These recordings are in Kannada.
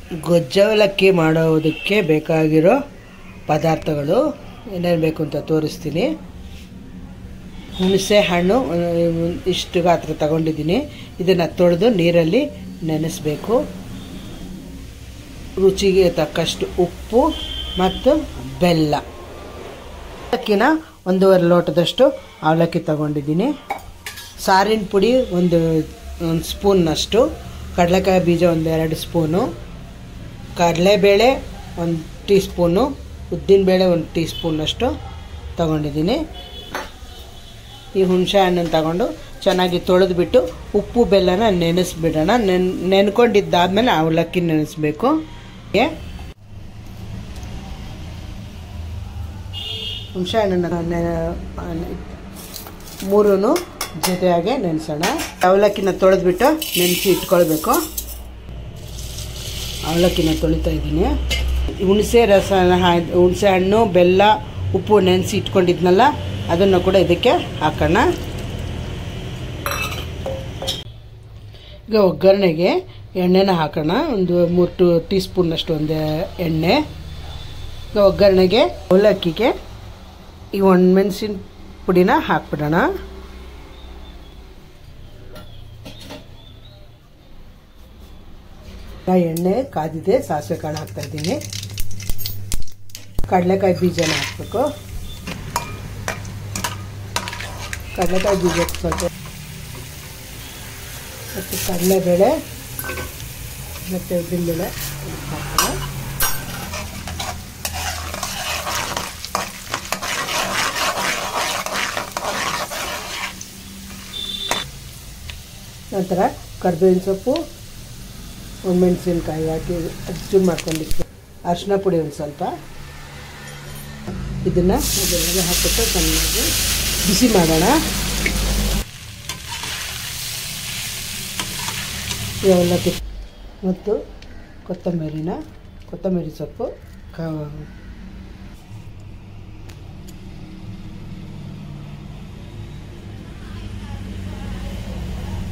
ಗೊಜ್ಜವಲಕ್ಕಿ ಮಾಡೋದಕ್ಕೆ ಬೇಕಾಗಿರೋ ಪದಾರ್ಥಗಳು ಏನೇನು ಬೇಕು ಅಂತ ತೋರಿಸ್ತೀನಿ ಹುಣಸೆ ಹಣ್ಣು ಅಹ್, ಇಷ್ಟು ಗಾತ್ರ ತಗೊಂಡಿದ್ದೀನಿ ಇದನ್ನು ತೊಳೆದು ನೀರಲ್ಲಿ ನೆನೆಸಬೇಕು ರುಚಿಗೆ ತಕ್ಕಷ್ಟು ಉಪ್ಪು ಮತ್ತು ಬೆಲ್ಲ ಅವಲಕ್ಕಿನ ಒಂದೂವರೆ ಲೋಟದಷ್ಟು ಅವಲಕ್ಕಿ ತಗೊಂಡಿದ್ದೀನಿ ಸಾರಿನ ಪುಡಿ ಒಂದು ಒಂದು ಸ್ಪೂನ್ನಷ್ಟು ಕಡಲೆಕಾಯಿ ಬೀಜ ಒಂದು ಎರಡು ಸ್ಪೂನು ಕಡಲೆಬೇಳೆ ಒಂದು ಟೀ ಸ್ಪೂನು ಉದ್ದಿನಬೇಳೆ ಒಂದು ಟೀ ಸ್ಪೂನಷ್ಟು ತಗೊಂಡಿದ್ದೀನಿ ಈ ಹುಣಸೆ ಹಣ್ಣನ್ನು ತಗೊಂಡು ಚೆನ್ನಾಗಿ ತೊಳೆದ್ಬಿಟ್ಟು ಉಪ್ಪು ಬೆಲ್ಲನ ನೆನೆಸ್ಬಿಡೋಣ ನೆನ್ ನೆನ್ಕೊಂಡಿದ್ದಾದ್ಮೇಲೆ ಅವಲಕ್ಕಿ ನೆನೆಸ್ಬೇಕು ಏ ಹುಣಸೆ ಹಣ್ಣನ್ನು ಮೂರೂ ಜೊತೆಯಾಗೆ ನೆನೆಸೋಣ ಅವಲಕ್ಕಿನ ತೊಳೆದ್ಬಿಟ್ಟು ನೆನೆಸಿ ಇಟ್ಕೊಳ್ಬೇಕು ಅವಲಕ್ಕಿನ ತೊಳಿತಾ ಇದ್ದೀನಿ ಹುಣಸೆ ರಸ ಹುಣಸೆ ಹಣ್ಣು ಬೆಲ್ಲ ಉಪ್ಪು ನೆನೆಸಿ ಇಟ್ಕೊಂಡಿದ್ನಲ್ಲ ಅದನ್ನು ಕೂಡ ಇದಕ್ಕೆ ಹಾಕೋಣ ಈಗ ಒಗ್ಗರಣೆಗೆ ಎಣ್ಣೆನ ಹಾಕೋಣ ಒಂದು ಮೂರು ಟು ಟೀ ಸ್ಪೂನ್ನಷ್ಟು ಒಂದು ಎಣ್ಣೆ ಈಗ ಒಗ್ಗರಣೆಗೆ ಅವಲಕ್ಕಿಗೆ ಈ ಒಣಮೆಣಸಿನ ಪುಡಿನ ಹಾಕ್ಬಿಡೋಣ ಈಗ ಎಣ್ಣೆ ಕಾದಿದೆ ಸಾಸಿವೆ ಕಾಳು ಹಾಕ್ತಾ ಇದ್ದೀನಿ ಕಡಲೆಕಾಯಿ ಬೀಜನ ಹಾಕ್ಬೇಕು ಕಡಲೆಕಾಯಿ ಬೀಜ ಸ್ವಲ್ಪ ಮತ್ತು ಕಡಲೆಬೇಳೆ ಮತ್ತು ಉದ್ದಿನಬೇಳೆ ಹಾಕೋಣ ನಂತರ ಕರ್ಬೇವಿನ ಸೊಪ್ಪು ಒಣಮೆಣಸಿನ್ಕಾಯಿ ಹಾಕಿ ಅಚ್ಚು ಮಾಡ್ಕೊಂಡಿತ್ತು ಅರಿಶಿನ ಪುಡಿ ಒಂದು ಸ್ವಲ್ಪ ಇದನ್ನು ಅದರೊಳಗೆ ಹಾಕ್ಬಿಟ್ಟು ಚೆನ್ನಾಗಿ ಬಿಸಿ ಮಾಡೋಣ ಈ ಅವಲಕ್ಕಿ ಮತ್ತು ಕೊತ್ತಂಬರಿನ ಕೊತ್ತಂಬರಿ ಸೊಪ್ಪು ಕ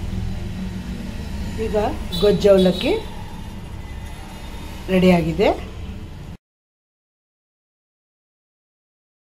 ಈಗ ಗೊಜ್ಜು ಅವಲಕ್ಕಿ ರೆಡಿಯಾಗಿದೆ